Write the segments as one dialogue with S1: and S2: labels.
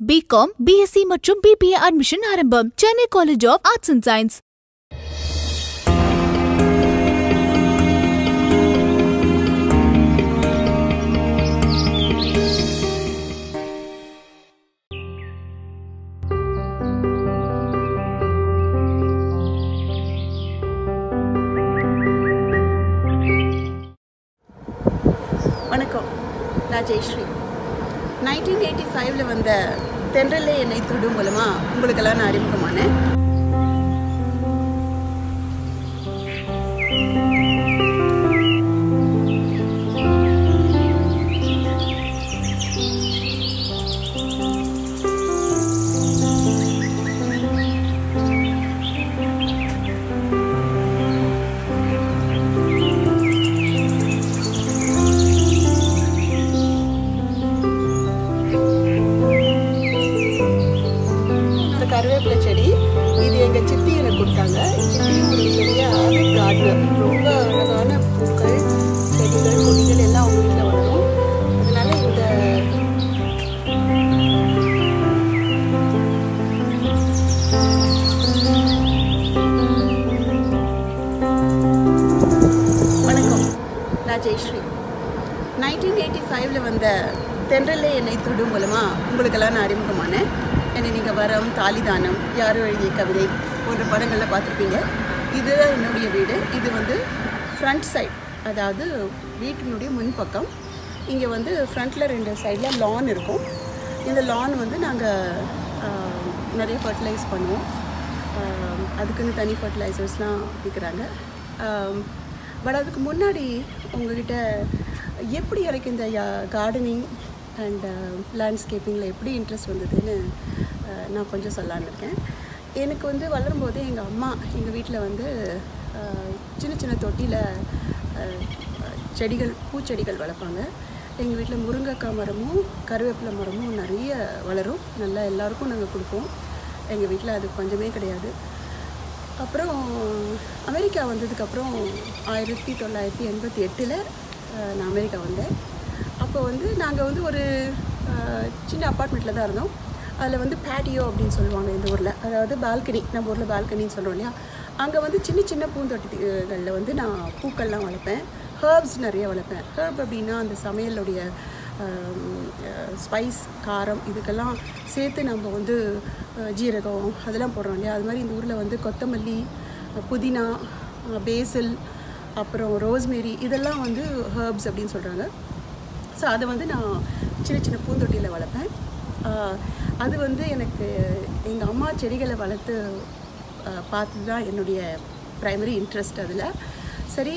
S1: BCom BSc மற்றும் BBA admission ஆரம்பம் Chennai college of arts and science
S2: வணக்கம் நான் ஜெயஸ்ரீ நைன்டீன் எயிட்டி ஃபைவ்ல வந்த தென்றலே என்னை தொடும் மூலமாக உங்களுக்கெல்லாம் நான் அறிமுகமானேன் இந்த கருவேப்பிலை செடி இது எங்கள் சித்தி எனக்கு கொடுத்தாங்க சித்தியும் ஒரு பெரிய ஆவிட் கார்டனர் ரொம்ப அழகான பூக்கள் செடிகள் கொடிகள் எல்லாம் அவங்க வீட்டில் வளரும் அதனால இந்த வணக்கம் நான் ஜெயஸ்ரீ நைன்டீன் எயிட்டி ஃபைவ்ல வந்த தென்றலே என்னை தொடும் மூலமாக உங்களுக்கெல்லாம் நான் அறிமுகமானேன் என்னை நீங்கள் வரம் தாலிதானம் யாரோ எழுதிய கவிதை போன்ற படங்களில் பார்த்துருப்பீங்க இதுதான் என்னுடைய வீடு இது வந்து ஃப்ரண்ட் சைட் அதாவது வீட்டினுடைய முன்பக்கம் இங்கே வந்து ஃப்ரண்ட்டில் ரெண்டு சைடில் லான் இருக்கும் இந்த லான் வந்து நாங்கள் நிறைய ஃபர்டிலைஸ் பண்ணுவோம் ஆம், அதுக்குன்னு தனி ஃபர்டிலைசர்ஸ்லாம் விற்கிறாங்க பட் அதுக்கு முன்னாடி உங்ககிட்ட எப்படி எனக்கு இந்த கார்டனிங் அண்ட் லேண்ட்ஸ்கேப்பிங்கில் எப்படி இன்ட்ரெஸ்ட் வந்ததுன்னு அஹ், நான் கொஞ்சம் சொல்லலான்னு இருக்கேன் எனக்கு வந்து வளரும்போது எங்கள் அம்மா எங்கள் வீட்டில் வந்து அஹ், சின்ன சின்ன தொட்டியில் செடிகள் பூச்செடிகள் வளர்ப்பாங்க எங்கள் வீட்டில் முருங்கைக்காய் மரமும் கருவேப்பிலை மரமும் நிறைய வளரும் நல்லா எல்லாருக்கும் நாங்கள் கொடுப்போம் எங்கள் வீட்டில் அது பஞ்சமே கிடையாது அப்புறம் அமெரிக்கா வந்ததுக்கப்புறம் ஆயிரத்தி தொள்ளாயிரத்தி எண்பத்தி எட்டில் நான் அமெரிக்கா வந்தேன் அப்போ வந்து நாங்கள் வந்து ஒரு அஹ், சின்ன அப்பார்ட்மெண்ட்டில் தான் இருந்தோம் அதில் வந்து பேட்டியோ அப்படின்னு சொல்லுவாங்க இந்த ஊரில் அதாவது பால்கனி நம்ம ஊரில் பால்கனின்னு சொல்கிறோம் இல்லையா அங்கே வந்து சின்ன சின்ன பூந்தொட்டிகளில் வந்து நான் பூக்கள்லாம் வளர்ப்பேன் ஹர்ப்ஸ் நிறைய வளர்ப்பேன் ஹர்ப் அப்படின்னா அந்த சமையலுடைய ஸ்பைஸ் காரம் இதுக்கெல்லாம் சேர்த்து நம்ம வந்து அஹ், ஜீரகம் அதெல்லாம் போடுறோம் இல்லையா அது மாதிரி இந்த ஊரில் வந்து கொத்தமல்லி அஹ், புதினா பேசில் அப்புறம் ரோஸ்மேரி இதெல்லாம் வந்து ஹர்ப்ஸ் அப்படின்னு சொல்கிறாங்க ஸோ அதை வந்து நான் சின்ன சின்ன பூந்தொட்டியில் வளர்ப்பேன் ஆஹ் அது வந்து எனக்கு எங்கள் அம்மா செடிகளை வளர்த்து ஆஹ் பார்த்து தான் என்னுடைய ப்ரைமரி இன்ட்ரெஸ்ட் அதில் சரி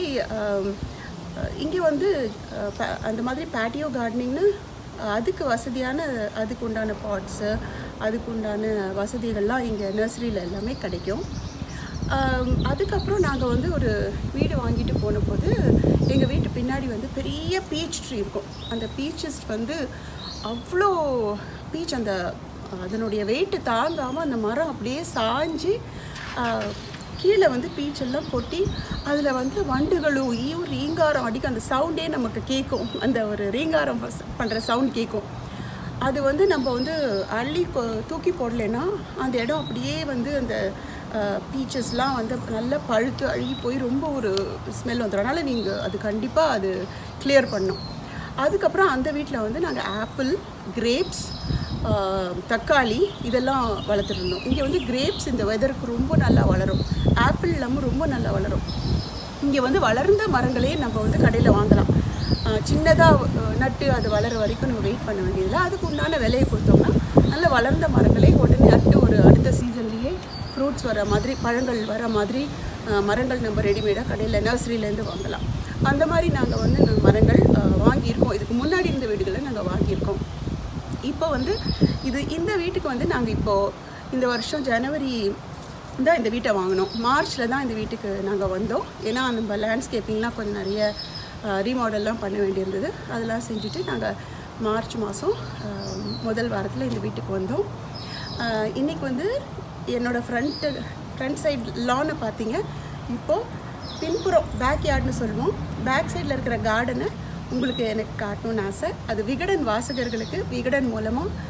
S2: இங்கே வந்து ஆஹ் ப- அந்த மாதிரி பேட்டியோ கார்டனிங்னு அதுக்கு வசதியான அதுக்கு உண்டான பாட்ஸு அதுக்கு உண்டான வசதிகள்லாம் இங்கே நர்சரியில் எல்லாமே கிடைக்கும் ஆம், அதுக்கப்புறம் நாங்கள் வந்து ஒரு வீடு வாங்கிட்டு போன போது எங்கள் வீட்டு பின்னாடி வந்து பெரிய பீச் ட்ரீ இருக்கும் அந்த பீச்சஸ் வந்து அவ்வளோ பீச் அந்த அதனுடைய வெயிட்டு தாங்காமல் அந்த மரம் அப்படியே சாஞ்சு ஆ, கீழே வந்து பீச் எல்லாம் கொட்டி அதில் வந்து வண்டுகளும் ஈயும் ரீங்காரம் அடிக்கும் அந்த சவுண்டே நமக்கு கேட்கும் அந்த ஒரு ரீங்காரம் பண்ணுற சவுண்ட் கேட்கும் அது வந்து நம்ம வந்து அள்ளி கொ- தூக்கி போடலைன்னா அந்த இடம் அப்படியே வந்து அந்த பீச்சஸ்லாம் வந்து நல்லா பழுத்து அழுகி போய் ரொம்ப ஒரு ஸ்மெல் வந்துடும் அதனால் நீங்கள் அது கண்டிப்பாக அது கிளியர் பண்ணும் அதுக்கப்புறம் அந்த வீட்டில் வந்து நாங்கள் ஆப்பிள் கிரேப்ஸ் தக்காளி இதெல்லாம் வளர்த்துட்டு இருந்தோம் இங்கே வந்து கிரேப்ஸ் இந்த வெதருக்கு ரொம்ப நல்லா வளரும் ஆப்பிள் இல்லாமல் ரொம்ப நல்லா வளரும் இங்கே வந்து வளர்ந்த மரங்களே நம்ம வந்து கடையில் வாங்கலாம் சின்னதாக நட்டு அது வளர வரைக்கும் நம்ம வெயிட் பண்ண வேண்டியதில்லை அதுக்கு உண்டான விலையை கொடுத்தோம்னா நல்ல வளர்ந்த மரங்களே உடனே நட்டு ஒரு அடுத்த சீசன்லேயே ஃப்ரூட்ஸ் வர மாதிரி பழங்கள் வர மாதிரி அஹ், மரங்கள் நம்ம ரெடிமேடாக கடையில் நர்சரியிலேருந்து வாங்கலாம் அந்த மாதிரி நாங்கள் வந்து ந- மரங்கள் அஹ், வாங்கியிருக்கோம் இதுக்கு முன்னாடி இருந்த வீடுகளை நாங்கள் வாங்கியிருக்கோம் இப்போ வந்து இது இந்த வீட்டுக்கு வந்து நாங்கள் இப்போது இந்த வருஷம் ஜனவரி தான் இந்த வீட்டை வாங்கினோம் மார்ச்சில் தான் இந்த வீட்டுக்கு நாங்கள் வந்தோம் ஏன்னா நம்ம லேண்ட்ஸ்கேப்பிங்லாம் கொஞ்சம் நிறைய ரீமாடல்லாம் பண்ண வேண்டியிருந்தது அதெல்லாம் செஞ்சுட்டு நாங்கள் மார்ச் மாதம் முதல் வாரத்தில் இந்த வீட்டுக்கு வந்தோம் ஆஹ் இன்னைக்கு வந்து என்னோட ஃப்ரண்ட்டு ஃப்ரண்ட் சைட் லானை பார்த்தீங்க இப்போது பின்புறம் பேக் யார்டுன்னு சொல்லுவோம் பேக் சைடில் இருக்கிற கார்டனை உங்களுக்கு எனக்கு காட்டணும்னு ஆசை அது விகடன் வாசகர்களுக்கு விகடன் மூலமாக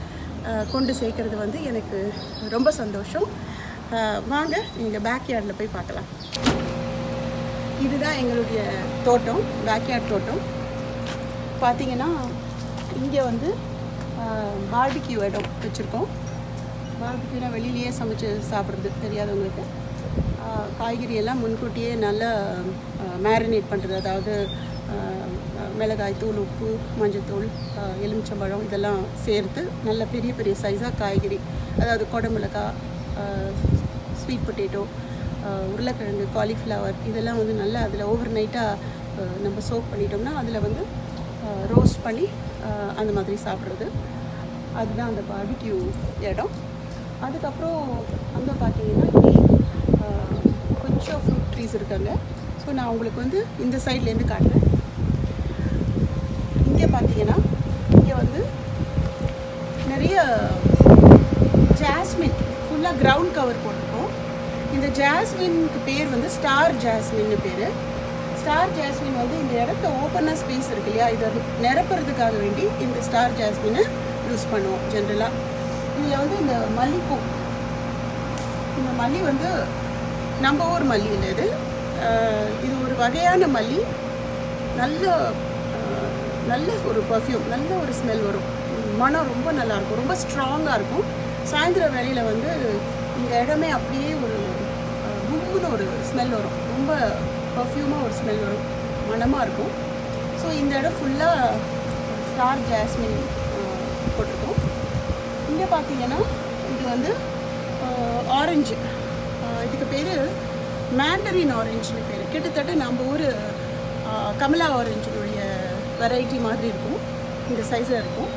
S2: அஹ், கொண்டு சேர்க்கறது வந்து எனக்கு ரொம்ப சந்தோஷம் அஹ், வாங்க எங்கள் பேக்யார்டில் போய் பார்க்கலாம் இதுதான் எங்களுடைய தோட்டம் பேக்யார்ட் தோட்டம் பார்த்தீங்கன்னா இங்கே வந்து பார்பிக்யூ இடம் வச்சுருக்கோம் பார்பிக்யூனா வெளியிலேயே சமைச்சு சாப்பிட்றது தெரியாதவங்களுக்கு ஆஹ் காய்கறி எல்லாம் முன்கூட்டியே நல்லா மேரினேட் பண்ணுறது அதாவது ஆஹ் மிளகாய் தூள் உப்பு மஞ்சத்தூள் ஆஹ் எலுமிச்சம்பழம் இதெல்லாம் சேர்த்து நல்ல பெரிய பெரிய சைஸாக காய்கறி அதாவது குடமிளகாய் ஸ்வீட் பொட்டேட்டோ உருளைக்கிழங்கு காலிஃப்ளவர் இதெல்லாம் வந்து நல்லா அதில் ஓவர் நைட்டாக நம்ம சோப் பண்ணிட்டோம்னா அதில் வந்து ரோஸ்ட் பண்ணி ஆஹ் அந்த மாதிரி சாப்பிட்றது அதுதான் அந்த பார்பிக்யூ இடம் அதுக்கப்புறம் அங்கே பார்த்தீங்கன்னா இப்படி, ஆஹ், கொஞ்சம் ஃப்ரூட் ட்ரீஸ் இருக்காங்க ஸோ நான் உங்களுக்கு வந்து இந்த சைட்லேருந்து காட்டுறேன் இங்கே பார்த்தீங்கன்னா இங்கே வந்து நிறைய ஜாஸ்மின் ஃபுல்லாக கிரவுண்ட் கவர் போட்டிருக்கோம் இந்த ஜாஸ்மின்க்கு பேர் வந்து ஸ்டார் ஜாஸ்மின்னு பேர் ஸ்டார் ஜாஸ்மின் வந்து இந்த இடத்த ஓப்பனாக ஸ்பேஸ் இருக்கு இல்லையா இதை நிரப்புறதுக்காக வேண்டி இந்த ஸ்டார் ஜாஸ்மினை யூஸ் பண்ணுவோம் ஜென்ரலாக இதில் வந்து இந்த மல்லிப்பூ இந்த மல்லி வந்து நம்ம ஊர் மல்லி இல்லை இது அஹ் இது ஒரு வகையான மல்லி நல்ல அஹ், நல்ல ஒரு பர்ஃப்யூம் நல்ல ஒரு ஸ்மெல் வரும் மனம் ரொம்ப நல்லா இருக்கும் ரொம்ப ஸ்ட்ராங்காக இருக்கும் சாயந்தர வேளையில் வந்து இந்த இடமே அப்படியே ஒரு அஹ், கும்முன்னு ஒரு ஸ்மெல் வரும் ரொம்ப பர்ஃப்யூமாக ஒரு ஸ்மெல் வரும் மனமாக இருக்கும் ஸோ இந்த இடம் ஃபுல்லாக ஸ்டார் ஜாஸ்மின் அஹ், போட்டிருக்கோம் இங்கே பார்த்தீங்கன்னா இது வந்து ஆரஞ்சு இதுக்கு பேர் மேண்டரின் ஆரஞ்சுன்னு பேர் கிட்டத்தட்ட நம்ம ஊர் கமலா ஆரஞ்சினுடைய வெரைட்டி மாதிரி இருக்கும் இந்த சைஸில் இருக்கும்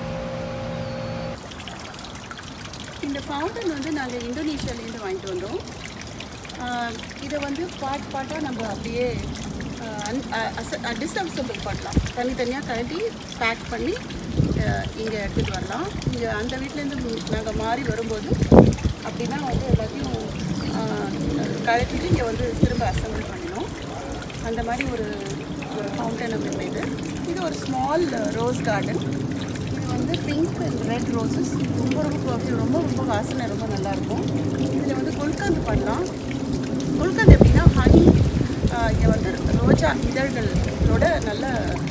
S2: இந்த ஃபவுண்டன் வந்து நாங்கள் இந்தோனேஷியாலேருந்து வாங்கிட்டு வந்தோம் ஆஹ் இதை வந்து பார்ட் பார்ட்டாக நம்ம அப்படியே டிஸ்அசம்பிள் பண்ணலாம் தனித்தனியாக கழட்டி பேக் பண்ணி இங்கே எடுத்துகிட்டு வரலாம் இங்கே அந்த வீட்டிலேருந்து நாங்கள் மாறி வரும்போது அப்படின்னா வந்து எல்லாத்தையும் ஆஹ், கழட்டிட்டு இங்கே வந்து திரும்ப அசம்பிள் பண்ணினோம் அந்த மாதிரி ஒரு ஒரு ஃபவுண்டன் நம்ம இது இது ஒரு ஸ்மால் ரோஸ் கார்டன் இது வந்து பிங்க் அண்ட் ரெட் ரோசஸ் ரொம்ப ரொம்ப perfume, ரொம்ப ரொம்ப வாசனை ரொம்ப நல்லாயிருக்கும் இதில் வந்து குல்கந்து பண்ணலாம் குல்கந்த் எப்படின்னா ஹனி இங்கே வந்து ரோஜா இதழ்களோட நல்ல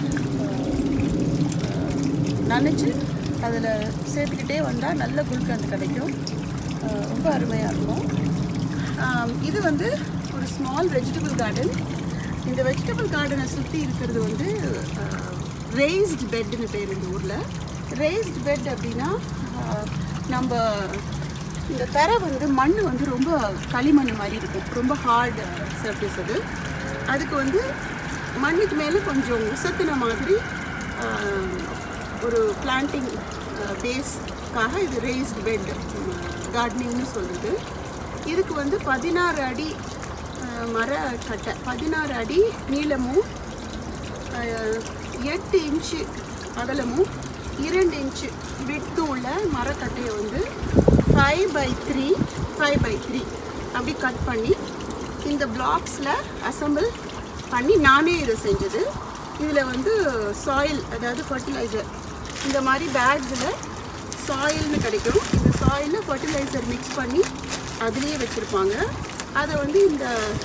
S2: நினச்சி அதில் சேர்த்துக்கிட்டே வந்தால் நல்ல குல்கந்த் கிடைக்கும் ஆஹ் ரொம்ப அருமையாக இருக்கும் ஆம், இது வந்து ஒரு ஸ்மால் வெஜிடபிள் கார்டன் இந்த வெஜிடபிள் கார்டனை சுற்றி இருக்கிறது வந்து ரேஸ்ட் பெட்னு பேர் இந்த ஊரில் ரேஸ்ட் பெட் அப்படின்னா ஆஹ், நம்ம இந்த தரை வந்து மண் வந்து ரொம்ப களிமண் மாதிரி இருக்கும் ரொம்ப ஹார்டு சர்ஃபேஸ் அது அதுக்கு வந்து மண்ணுக்கு மேலே கொஞ்சம் உசத்தின மாதிரி ஆஹ், ஒரு பிளான்டிங் பேஸ்க்காக இது ரேஸ்ட் பெட் கார்டனிங்னு சொல்லுது இதுக்கு வந்து பதினாறு அடி ஆஹ், மர கட்டை பதினாறு அடி நீளமும் ஆஹ், எட்டு இன்ச்சு அகலமும் இரண்டு இன்ச்சு விட்டும் உள்ள மரக்கட்டையை வந்து five by three five by three அப்படி கட் பண்ணி இந்த பிளாக்ஸில் அசம்பிள் பண்ணி நானே இதை செஞ்சது இதில் வந்து சாயில் அதாவது ஃபர்டிலைசர் இந்த மாதிரி பேக்ஸில் சாயில்னு கிடைக்கும் இந்த சாயிலில் ஃபர்டிலைசர் மிக்ஸ் பண்ணி அதுலேயே வச்சுருப்பாங்க அதை வந்து இந்த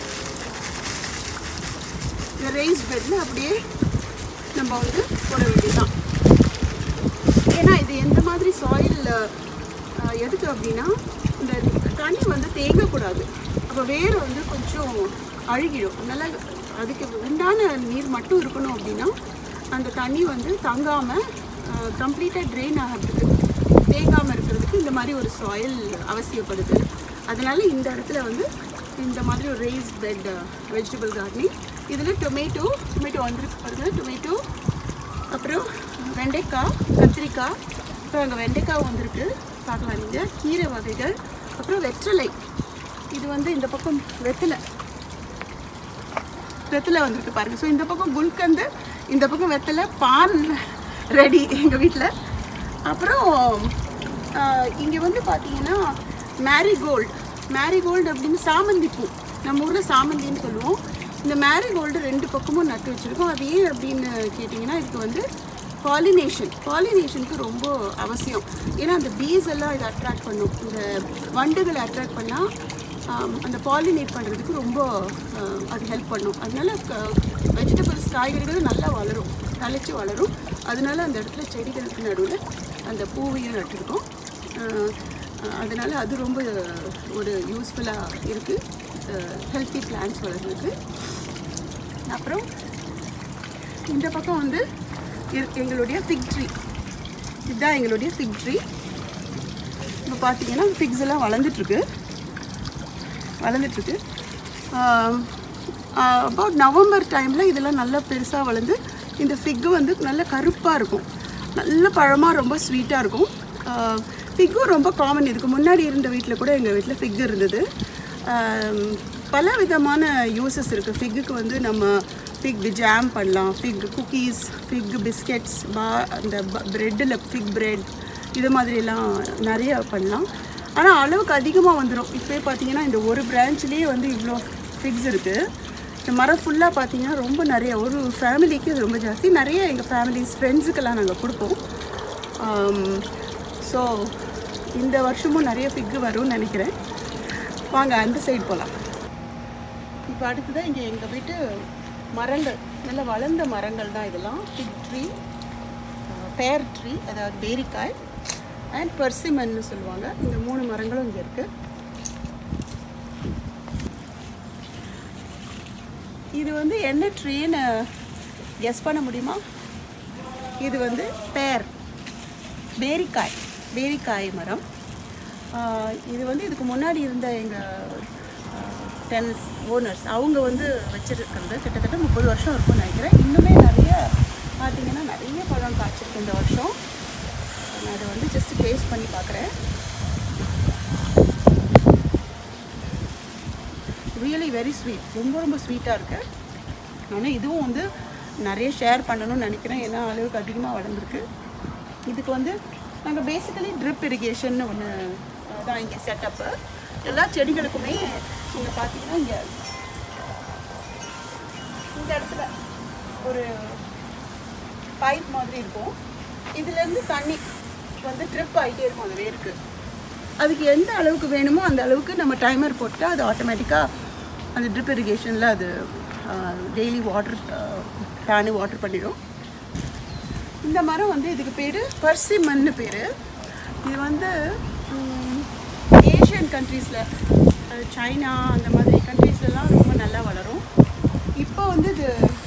S2: இந்த ரைஸ் பெட்டில் அப்படியே நம்ம வந்து போட வேண்டியதுதான் ஏன்னா இது எந்த மாதிரி சாயில் எதுக்கு அப்படின்னா இந்த தண்ணி வந்து தேங்கக்கூடாது அப்போ வேர் வந்து கொஞ்சம் அழுகிடும் அதனால் அதுக்கு உண்டான நீர் மட்டும் இருக்கணும் அப்படின்னா அந்த தண்ணி வந்து தங்காமல் கம்ப்ளீட்டாக ட்ரெயின் ஆகிறதுக்கு தேங்காமல் இருக்கிறதுக்கு இந்த மாதிரி ஒரு சாயில் அவசியப்படுது அதனால இந்த இடத்துல வந்து இந்த மாதிரி ஒரு ரேஸ் பெட் வெஜிடபிள் கார்டனிங் இதில் டொமேட்டோ டொமேட்டோ வந்துருக்கு பாருங்க டொமேட்டோ அப்புறம் வெண்டைக்காய் கத்திரிக்காய் அப்புறம் அங்கே வெண்டைக்காய் வந்திருக்கு பார்க்கலாம் நீங்கள் கீரை வகைகள் அப்புறம் வெற்றிலை இது வந்து இந்த பக்கம் வெத்தலை வெத்தலை வந்திருக்கு பாருங்க ஸோ இந்த பக்கம் குல்கந்து இந்த பக்கம் வெத்தலை பான் ரெடி எங்கள் வீட்டில் அப்புறம் இங்கே வந்து பார்த்தீங்கன்னா மேரிகோல்டு மேரிகோல்டு அப்படின்னு சாமந்தி பூ நம்ம ஊரில் சாமந்தின்னு சொல்லுவோம் இந்த மேரிகோல்டு ரெண்டு பக்கமும் நட்டு வச்சுருக்கோம் அது ஏன் அப்படின்னு கேட்டிங்கன்னா இதுக்கு வந்து பாலினேஷன் பாலினேஷனுக்கு ரொம்ப அவசியம் ஏன்னா அந்த பீஸ் எல்லாம் இதை அட்ராக்ட் பண்ணும் இந்த வண்டுகளை அட்ராக்ட் பண்ணால் அந்த பாலினேட் பண்ணுறதுக்கு ரொம்ப ஆஹ், அது ஹெல்ப் பண்ணும் அதனால வெஜிடபிள்ஸ் காய்கறிகளும் நல்லா வளரும் தலைச்சு வளரும் அதனால அந்த இடத்துல செடிகளுக்கு நடுவில் அந்த பூவையும் நட்டுருக்கோம் ஆஹ், ஆஹ், அதனால அது ரொம்ப ஒரு யூஸ்ஃபுல்லாக இருக்குது ஹெல்த்தி பிளான்ஸ் வளர்றதுக்கு அப்புறம் இந்த பக்கம் வந்து இரு- எங்களுடைய ஃபிக் ட்ரீ இதுதான் எங்களுடைய ஃபிக் ட்ரீ இப்போ பார்த்தீங்கன்னா ஃபிக்ஸ் எல்லாம் வளர்ந்துட்டுருக்கு வளர்ந்துட்டுருக்கு அபவுட் நவம்பர் டைமில் இதெல்லாம் நல்லா பெருசாக வளர்ந்து இந்த ஃபிக்கு வந்து நல்ல கருப்பாக இருக்கும் நல்ல பழமாக ரொம்ப ஸ்வீட்டாக இருக்கும் ஃபிக்கும் ரொம்ப காமன் இதுக்கு முன்னாடி இருந்த வீட்டில் கூட எங்கள் வீட்டில் ஃபிக் இருந்தது ஆம், பல விதமான யூசஸ் இருக்குது ஃபிக்குக்கு வந்து நம்ம ஃபிக் ஜாம் பண்ணலாம் ஃபிக் குக்கீஸ் ஃபிக் பிஸ்கெட்ஸ் பா அந்த ப்ரெட்டில் ஃபிக் பிரெட் இது மாதிரிலாம் நிறைய பண்ணலாம் ஆனால் அளவுக்கு அதிகமாக வந்துடும் இப்போயே பார்த்தீங்கன்னா இந்த ஒரு பிரான்ச்லேயே வந்து இவ்வளோ ஃபிக்ஸ் இருக்குது இந்த மரம் ஃபுல்லாக பார்த்தீங்கன்னா ரொம்ப நிறைய ஒரு ஃபேமிலிக்கு இது ரொம்ப ஜாஸ்தி நிறைய எங்கள் ஃபேமிலிஸ் ஃப்ரெண்ட்ஸுக்கெல்லாம் நாங்கள் கொடுப்போம் ஸோ இந்த வருஷமும் நிறைய ஃபிக்கு வரும்னு நினைக்கிறேன் வாங்க அந்த சைடு போகலாம் இப்போ அடுத்ததான் இங்கே எங்கள் வீட்டு மரங்கள் நல்ல வளர்ந்த மரங்கள் தான் இதெல்லாம் ஃபிக் ட்ரீ பேர் ட்ரீ அதாவது பேரிக்காய் அண்ட் பர்சிமன்னு சொல்லுவாங்க இந்த மூணு மரங்களும் இங்கே இருக்குது இது வந்து என்ன ட்ரீன்னு கெஸ் பண்ண முடியுமா இது வந்து பேர் பேரிக்காய் பேரிக்காய் மரம் ஆஹ் இது வந்து இதுக்கு முன்னாடி இருந்த எங்கள் டென்ஸ் ஓனர்ஸ் அவங்க வந்து வச்சுருக்கிறது கிட்டத்தட்ட முப்பது வருஷம் இருக்கும்னு நினைக்கிறேன் இன்னுமே நிறைய பார்த்தீங்கன்னா நிறைய பழம் காய்ச்சிருக்கு இந்த வருஷம் நான் அதை வந்து ஜஸ்ட் டேஸ்ட் பண்ணி பார்க்குறேன் ரியலி வெரி ஸ்வீட் ரொம்ப ரொம்ப ஸ்வீட்டாக இருக்கு ஆனால் இதுவும் வந்து நிறைய ஷேர் பண்ணணும்னு நினைக்கிறேன் ஏன்னா அளவுக்கு அதிகமாக வளர்ந்துருக்கு இதுக்கு வந்து நாங்கள் பேசிக்கலி ட்ரிப் இரிகேஷன் ஒன்று தான் இங்கே செட்டப்பு எல்லா செடிகளுக்குமே இங்கே பார்த்தீங்கன்னா இங்கே இந்த இடத்துல ஒரு பைப் மாதிரி இருக்கும் இதுலேருந்து தண்ணி வந்து ட்ரிப் ஆகிட்டே இருக்கும் அந்த வேருக்கு அதுக்கு எந்த அளவுக்கு வேணுமோ அந்த அளவுக்கு நம்ம டைமர் போட்டு அது ஆட்டோமேட்டிக்காக அந்த ட்ரிப் இரிகேஷனில் அது டெய்லி வாட்டர் தானே வாட்டர் பண்ணிடும் இந்த மரம் வந்து இதுக்கு பேர் பர்சிமன்னு பேர் இது வந்து ஏஷியன் கண்ட்ரீஸில் சைனா அந்த மாதிரி கண்ட்ரீஸ்லலாம் ரொம்ப நல்லா வளரும் இப்போ வந்து இது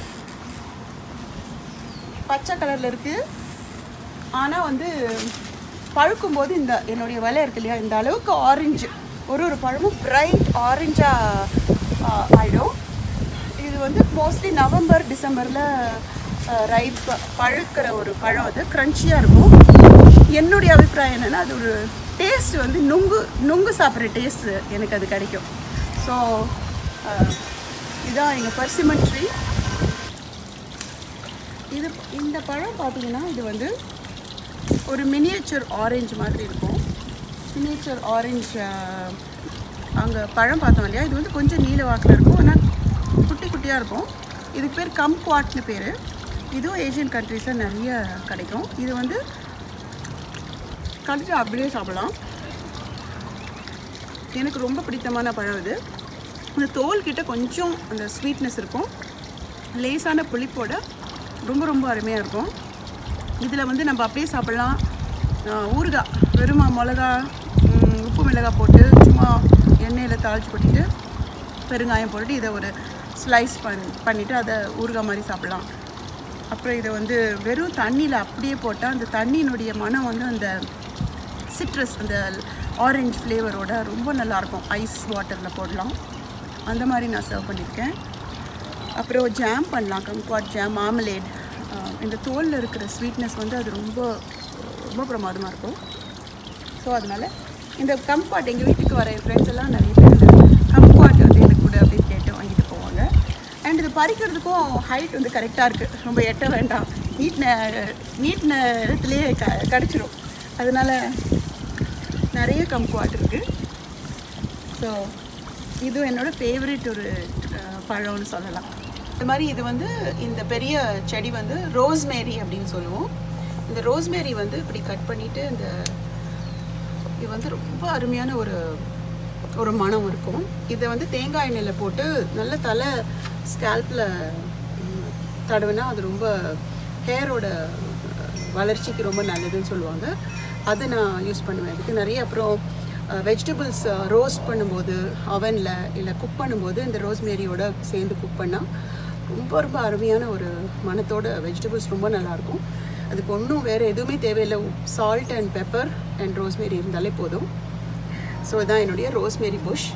S2: பச்சை கலரில் இருக்குது ஆனால் வந்து பழுக்கும்போது இந்த என்னுடைய விலை இருக்கு இல்லையா இந்த அளவுக்கு ஆரஞ்சு ஒரு ஒரு பழமும் பிரைட் ஆரஞ்சாக ஆகிடும் இது வந்து மோஸ்ட்லி நவம்பர் டிசம்பரில் ரைப் பழுக்கிற ஒரு பழம் அது க்ரன்ச்சியாக இருக்கும் என்னுடைய அபிப்பிராயம் என்னென்னா அது ஒரு டேஸ்ட் வந்து நுங்கு நுங்கு சாப்பிட்ற டேஸ்ட் எனக்கு அது கிடைக்கும் ஸோ இதான் எங்கள் பர்சிமன் ட்ரீ இது இந்த பழம் பார்த்தீங்கன்னா இது வந்து ஒரு மினியேச்சர் ஆரஞ்சு மாதிரி இருக்கும் மினியேச்சர் ஆரஞ்சு அங்கே பழம் பார்த்தோம் இல்லையா இது வந்து கொஞ்சம் நீல வாக்கில் இருக்கும் ஆனால் குட்டி குட்டியாக இருக்கும் இதுக்கு பேர் கம்குவாட்னு பேர் இதுவும் ஏஷியன் கண்ட்ரீஸில் நிறைய கிடைக்கும் இது வந்து கடிச்சு அப்படியே சாப்பிடலாம் எனக்கு ரொம்ப பிடித்தமான பழம் இது இந்த தோல் கிட்ட கொஞ்சம் அந்த ஸ்வீட்னஸ் இருக்கும் லேசான புளிப்போட ரொம்ப ரொம்ப அருமையாக இருக்கும் இதில் வந்து நம்ம அப்படியே சாப்பிட்லாம் ஆஹ் ஊறுகாய் வெறுமா மிளகா ம், உப்பு மிளகாய் போட்டு சும்மா எண்ணெயில் தாளிச்சு கொட்டிட்டு பெருங்காயம் போட்டுட்டு இதை ஒரு ஸ்லைஸ் பண் பண்ணிவிட்டு அதை ஊறுகாய் மாதிரி சாப்பிட்லாம் அப்புறம் இதை வந்து வெறும் தண்ணியில் அப்படியே போட்டால் அந்த தண்ணியினுடைய மனம் வந்து அந்த சிட்ரஸ் அந்த ஆரஞ்சு ஃப்ளேவரோட ரொம்ப நல்லாயிருக்கும் ஐஸ் வாட்டரில் போடலாம் அந்த மாதிரி நான் சர்வ் பண்ணியிருக்கேன் அப்புறம் ஜாம் பண்ணலாம் கம்குவாட் ஜாம் மாமலேட் இந்த தோலில் இருக்கிற ஸ்வீட்னஸ் வந்து அது ரொம்ப ரொம்ப பிரமாதமாக இருக்கும் ஸோ அதனால் இந்த கம்பாட் எங்கள் வீட்டுக்கு வர என் ஃப்ரெண்ட்ஸ் எல்லாம் நிறைய பேர் இந்த கம்பாட் வந்து எனக்கு கூட அப்படின்னு கேட்டு வாங்கிட்டு போவாங்க அண்ட் இது பறிக்கிறதுக்கும் ஹைட் வந்து கரெக்டாக இருக்குது ரொம்ப எட்ட வேண்டாம் நீட் நீட் நேரத்துலேயே க கிடச்சிரும் அதனால் நிறைய கம்குவாட் இருக்குது ஸோ இது என்னோட ஃபேவரட் ஒரு அஹ், பழம்னு சொல்லலாம் இது மாதிரி இது வந்து இந்த பெரிய செடி வந்து ரோஸ்மேரி அப்படின்னு சொல்லுவோம் இந்த ரோஸ்மேரி வந்து இப்படி கட் பண்ணிவிட்டு இந்த இது வந்து ரொம்ப அருமையான ஒரு ஒரு மணம் இருக்கும் இதை வந்து தேங்காய் எண்ணெயில் போட்டு நல்ல தலை ஸ்கேல்பில் தடவினா அது ரொம்ப ஹேரோட வளர்ச்சிக்கு ரொம்ப நல்லதுன்னு சொல்லுவாங்க அது நான் யூஸ் பண்ணுவேன் இதுக்கு நிறைய அப்புறம் வெஜிடபிள்ஸ் ரோஸ்ட் பண்ணும்போது அவனில் இல்லை குக் பண்ணும்போது இந்த ரோஸ்மேரியோட சேர்ந்து குக் பண்ணால் ரொம்ப ரொம்ப அருமையான ஒரு மணத்தோட வெஜிடபிள்ஸ் ரொம்ப நல்லாயிருக்கும் அதுக்கு ஒன்றும் வேறு எதுவுமே தேவையில்லை salt and pepper and rosemary இருந்தாலே போதும் ஸோ இதான் என்னுடைய ரோஸ்மேரி புஷ்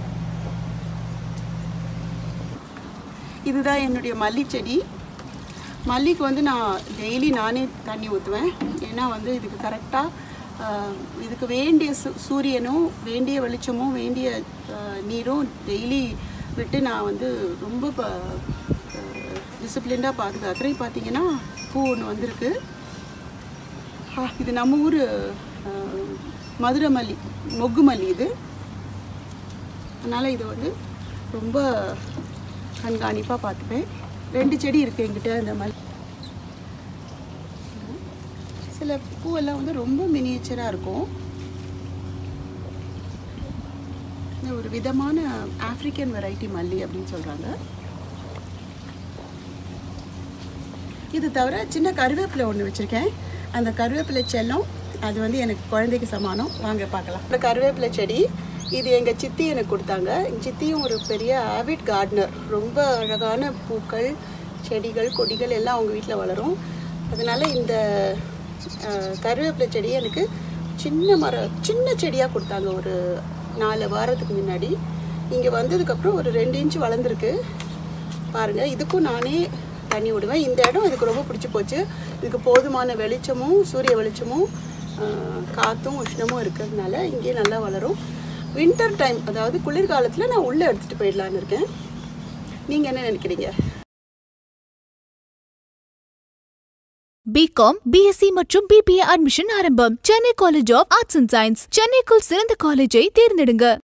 S2: இதுதான் என்னுடைய மல்லி செடி மல்லிக்கு வந்து நான் டெய்லி நானே தண்ணி ஊற்றுவேன் ஏன்னா வந்து இதுக்கு கரெக்டாக இதுக்கு வேண்டிய சு சூரியனும் வேண்டிய வெளிச்சமும் வேண்டிய ஆஹ், நீரும் டெய்லி விட்டு நான் வந்து ரொம்ப டிசிப்ளின்டாக பாதுகாக்கிறேன் பார்த்தீங்கன்னா பூ ஒன்று வந்திருக்கு ஆ, இது நம்ம ஊர் மதுரை மல்லி மொக்கு மல்லி இது அதனால் இது வந்து ரொம்ப கண்காணிப்பாக பார்த்துப்பேன் ரெண்டு செடி இருக்குது என்கிட்ட இந்த மல்லி சில பூவெல்லாம் வந்து ரொம்ப மினியேச்சராக இருக்கும் இது ஒரு விதமான ஆப்பிரிக்கன் வெரைட்டி மல்லி அப்படின்னு சொல்கிறாங்க இது தவிர சின்ன கருவேப்பிலை ஒன்று வச்சுருக்கேன் அந்த கருவேப்பிலை செல்லம் அது வந்து எனக்கு குழந்தைக்கு சமானம் வாங்க பார்க்கலாம் இந்த கருவேப்பிலை செடி இது எங்கள் சித்தி எனக்கு கொடுத்தாங்க எங்கள் சித்தியும் ஒரு பெரிய ஆவிட் கார்டனர் ரொம்ப அழகான பூக்கள் செடிகள் கொடிகள் எல்லாம் அவங்க வீட்டில் வளரும் அதனால் இந்த அஹ், கருவேப்பிலை செடியை எனக்கு சின்ன மரம் சின்ன செடியாக கொடுத்தாங்க ஒரு நாலு வாரத்துக்கு முன்னாடி இங்கே வந்ததுக்கப்புறம் ஒரு ரெண்டு இன்ச்சு வளர்ந்துருக்கு பாருங்கள் இதுக்கும் நானே தண்ணி விடுவேன் இந்த இடம் இதுக்கு ரொம்ப பிடிச்சி போச்சு இதுக்கு போதுமான வெளிச்சமும் சூரிய வெளிச்சமும் ஆஹ், காற்றும் உஷ்ணமும் இருக்கிறதுனால இங்கேயே நல்லா வளரும் வின்டர் டைம் அதாவது குளிர்காலத்தில் நான் உள்ளே எடுத்துகிட்டு போயிடலான்னு இருக்கேன் நீங்கள் என்ன நினைக்கிறீங்க
S1: பிகாம் பிஎஸ்சி மற்றும் பிபிஏ அட்மிஷன் ஆரம்பம் Chennai college of arts and science சென்னைக்குள் சிறந்த காலேஜை தேர்ந்தெடுங்க